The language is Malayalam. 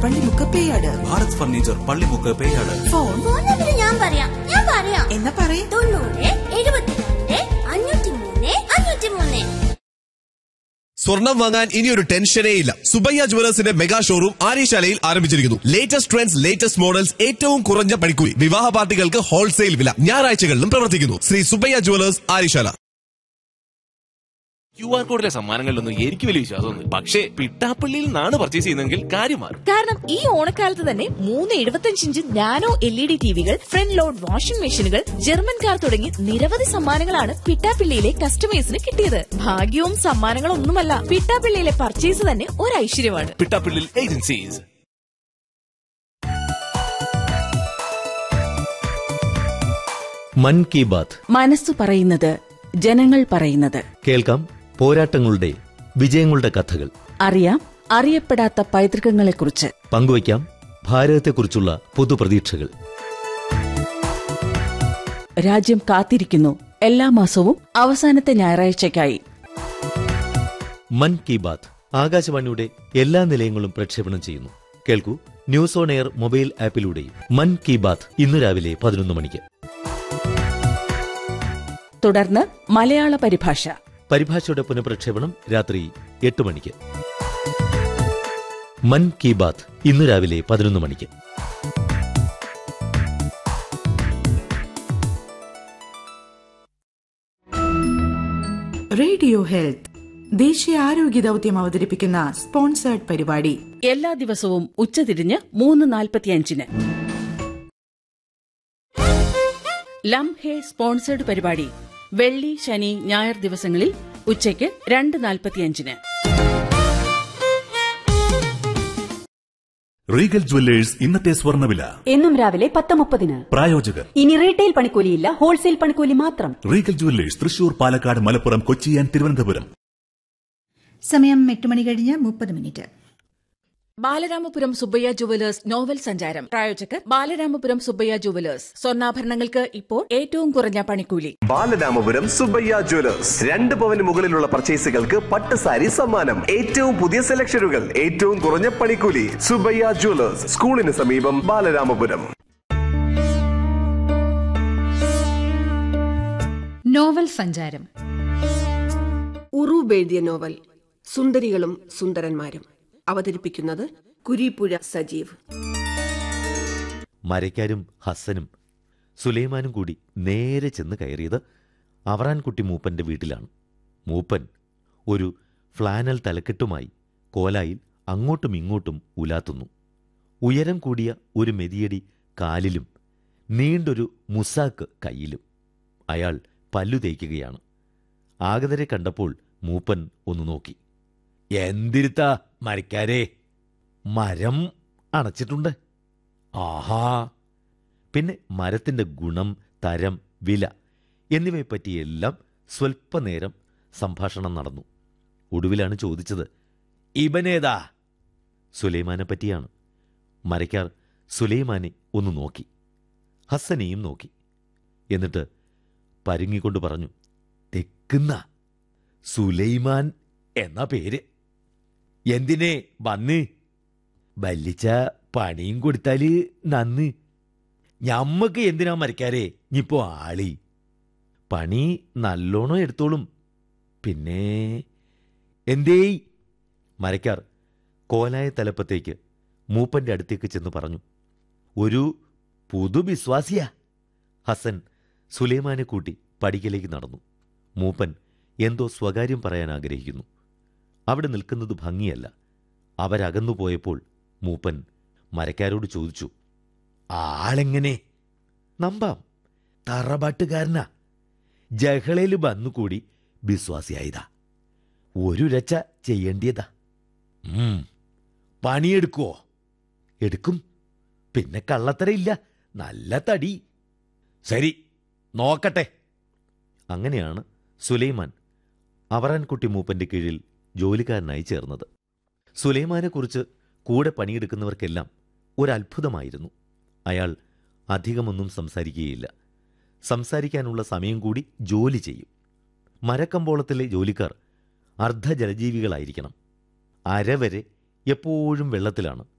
Pallimukku Peyad Bharath furniture Pallimukku Peyad phone phone number ഞാൻ പറയാം ഞാൻ പറയാം എന്നാ പറയേ തൊണ്ണൂറ് എഴുപത്തിരണ്ട് അഞ്ഞൂറ്റി മൂന്ന് അഞ്ഞൂറ്റി മൂന്ന് സ്വർണം വാങ്ങാൻ ഇനിയൊരു ടെൻഷനേ ഇല്ല സുബയ്യ ജുവലേഴ്സിന്റെ മെഗാ ഷോറൂം ആര്യശാലയിൽ ആരംഭിച്ചിരിക്കുന്നു ലേറ്റസ്റ്റ് ട്രെൻഡ്സ് ലേറ്റസ്റ്റ് മോഡൽസ് ഏറ്റവും കുറഞ്ഞ പണിക്കൂലി വിവാഹ പാർട്ടികൾക്ക് ഹോൾസെയിൽ വില ഞായറാഴ്ചകളിലും പ്രവർത്തിക്കുന്നു Shri Subbaiah jewellers Aryasala Q R കോഡിലെ സമ്മാനങ്ങളിലൊന്നും എനിക്ക് വലിയ വിശ്വാസമൊന്നും പക്ഷേ പിട്ടാപ്പള്ളിയിൽ നിന്നാണ് പർച്ചേസ് ചെയ്യുന്നതെങ്കിൽ കാര്യം മാറും കാരണം ഈ ഓണക്കാലത്ത് തന്നെ മൂന്ന് എഴുപത്തഞ്ച് inch nano L E D ടിവികൾ ഫ്രണ്ട് ലോഡ് വാഷിംഗ് മെഷീനുകൾ ജർമ്മൻ കാർ തുടങ്ങി നിരവധി സമ്മാനങ്ങളാണ് പിട്ടാപ്പിള്ളിയിലെ കസ്റ്റമേഴ്സിന് കിട്ടിയത് ഭാഗ്യവും സമ്മാനങ്ങളും ഒന്നുമല്ല പിട്ടാപ്പിള്ളിയിലെ പർച്ചേസ് തന്നെ ഒരു ഐശ്വര്യമാണ് പിട്ടാപ്പള്ളിയിൽ ഏജൻസീസ് മൻ കി ബാത്ത് മനസ്സു പറയുന്നത് ജനങ്ങൾ പറയുന്നത് കേൾക്കാം പോരാട്ടങ്ങളുടെ വിജയങ്ങളുടെ കഥകൾ അറിയാം അറിയപ്പെടാത്ത പൈതൃകങ്ങളെക്കുറിച്ച് പങ്കുവയ്ക്കാം ഭാരതത്തെക്കുറിച്ചുള്ള പുതുപ്രതീക്ഷകൾ രാജ്യം കാത്തിരിക്കുന്നു എല്ലാ മാസവും അവസാനത്തെ ഞായറാഴ്ചയ്ക്കായി മൻ കി ബാത്ത് ആകാശവാണിയുടെ എല്ലാ നിലയങ്ങളും പ്രക്ഷേപണം ചെയ്യുന്നു കേൾക്കൂ ന്യൂസ് ഓൺ എയർ മൊബൈൽ ആപ്പിലൂടെയും മൻ കി ബാത്ത് ഇന്നു രാവിലെ പതിനൊന്ന് മണിക്ക് തുടർന്ന് മലയാള പരിഭാഷ പരിഭാഷയുടെ പുനഃപ്രക്ഷേപണം രാത്രി എട്ട് മണിക്ക് മൻ കി ബാത്ത് ഇന്നു രാവിലെ പതിനൊന്ന് മണിക്ക് റേഡിയോ ഹെൽത്ത് ദേശീയ ആരോഗ്യ ദൗത്യം അവതരിപ്പിക്കുന്ന സ്പോൺസേർഡ് പരിപാടി എല്ലാ ദിവസവും ഉച്ചതിരിഞ്ഞ് മൂന്ന് നാൽപ്പത്തിയഞ്ചിന് ലം ഹേ സ്പോൺസേഡ് പരിപാടി വെള്ളി ശനി ഞായർ ദിവസങ്ങളിൽ ഉച്ചയ്ക്ക് രണ്ട് നാൽപ്പത്തിയഞ്ചിന് റീഗൽ ജുവല്ലേഴ്സ് ഇന്നത്തെ സ്വർണ്ണവില എന്നും രാവിലെ പത്ത് മുപ്പതിന് പ്രായോജകർ ഇനി റീറ്റെയിൽ പണിക്കൂലിയില്ല ഹോൾസെയിൽ പണിക്കൂലി മാത്രം Regal jewellers Thrissur Palakkad Malappuram Kochi and Thiruvananthapuram സമയം എട്ട് മണി കഴിഞ്ഞ് മുപ്പത് minute Balaramapuram Subbaiah jewellers novel സഞ്ചാരം പ്രായോജകർ ബാലരാമപുരം സുബ്ബയ്യ ജുവലേഴ്സ് സ്വർണ്ണാഭരണങ്ങൾക്ക് ഇപ്പോൾ ഏറ്റവും കുറഞ്ഞ പണിക്കൂലി ബാലരാമപുരം സുബയ്യ ജ്വല്ലേഴ്സ് രണ്ട് പവന് മുകളിലുള്ള പർച്ചേസുകൾക്ക് പട്ട് സാരി സമ്മാനം ഏറ്റവും പുതിയ സെലക്ഷനുകൾ ഏറ്റവും കുറഞ്ഞ പണിക്കൂലി സുബയ്യ ജ്വല്ലേഴ്സ് സ്കൂളിന് സമീപം ബാലരാമപുരം നോവൽ സഞ്ചാരം ഉറൂബ് എഴുതിയ നോവൽ സുന്ദരികളും സുന്ദരന്മാരും അവതരിപ്പിക്കുന്നത് കുരീപ്പുഴ സജീവ് മരയ്ക്കാരും ഹസ്സനും സുലൈമാനും കൂടി നേരെ ചെന്ന് കയറിയത് അവറാൻകുട്ടി മൂപ്പന്റെ വീട്ടിലാണ് മൂപ്പൻ ഒരു ഫ്ലാനൽ തലക്കെട്ടുമായി കോലായിൽ അങ്ങോട്ടും ഇങ്ങോട്ടും ഉലാത്തുന്നു ഉയരം കൂടിയ ഒരു മെതിയടി കാലിലും നീണ്ടൊരു മുസാക്ക് കയ്യിലും അയാൾ പല്ലു തേക്കുകയാണ് ആഗതരെ കണ്ടപ്പോൾ മൂപ്പൻ ഒന്ന് നോക്കി എന്തിരുത്താ മരക്കാരേ മരം അണച്ചിട്ടുണ്ട് ആഹാ പിന്നെ മരത്തിന്റെ ഗുണം തരം വില എന്നിവയെപ്പറ്റിയെല്ലാം സ്വൽപ്പനേരം സംഭാഷണം നടന്നു ഒടുവിലാണ് ചോദിച്ചത് ഇവനേതാ സുലൈമാനെ പറ്റിയാണ് മരയ്ക്കാർ സുലൈമാനെ ഒന്ന് നോക്കി ഹസ്സനെയും നോക്കി എന്നിട്ട് പരുങ്ങിക്കൊണ്ട് പറഞ്ഞു തെക്കുന്ന സുലൈമാൻ എന്ന പേര് എന്തിനെ വന്ന് വല്ലിച്ച പണിയും കൊടുത്താല് നന്ന് ഞമ്മക്ക് എന്തിനാ മരിക്കാരേ ഇനിയിപ്പോ ആളി പണി നല്ലോണം എടുത്തോളും പിന്നെ എന്തേയ് മരക്കാർ കോലായ തലപ്പത്തേക്ക് മൂപ്പന്റെ അടുത്തേക്ക് ചെന്ന് പറഞ്ഞു ഒരു പുതുവിശ്വാസിയാ ഹസൻ സുലൈമാനെ കൂട്ടി പടിക്കലേക്ക് നടന്നു മൂപ്പൻ എന്തോ സ്വകാര്യം പറയാൻ ആഗ്രഹിക്കുന്നു അവിടെ നിൽക്കുന്നത് ഭംഗിയല്ല അവരകന്നു പോയപ്പോൾ മൂപ്പൻ മരക്കാരോട് ചോദിച്ചു ആളെങ്ങനെ നമ്പാം തറപാട്ടുകാരനാ ജഹളയിൽ വന്നുകൂടി വിശ്വാസിയായതാ ഒരു രച്ച ചെയ്യേണ്ടിയതാ ഉം, പണിയെടുക്കുവോ എടുക്കും പിന്നെ കള്ളത്തരയില്ല നല്ല തടി ശരി നോക്കട്ടെ അങ്ങനെയാണ് സുലൈമാൻ അവറാൻകുട്ടി മൂപ്പന്റെ കീഴിൽ ജോലിക്കാരനായി ചേർന്നത് സുലൈമാനെക്കുറിച്ച് കൂടെ പണിയെടുക്കുന്നവർക്കെല്ലാം ഒരത്ഭുതമായിരുന്നു അയാൾ അധികമൊന്നും സംസാരിക്കുകയില്ല സംസാരിക്കാനുള്ള സമയം കൂടി ജോലി ചെയ്യും മരക്കമ്പോളത്തിലെ ജോലിക്കാർ അർദ്ധജലജീവികളായിരിക്കണം അരവരെ എപ്പോഴും വെള്ളത്തിലാണ്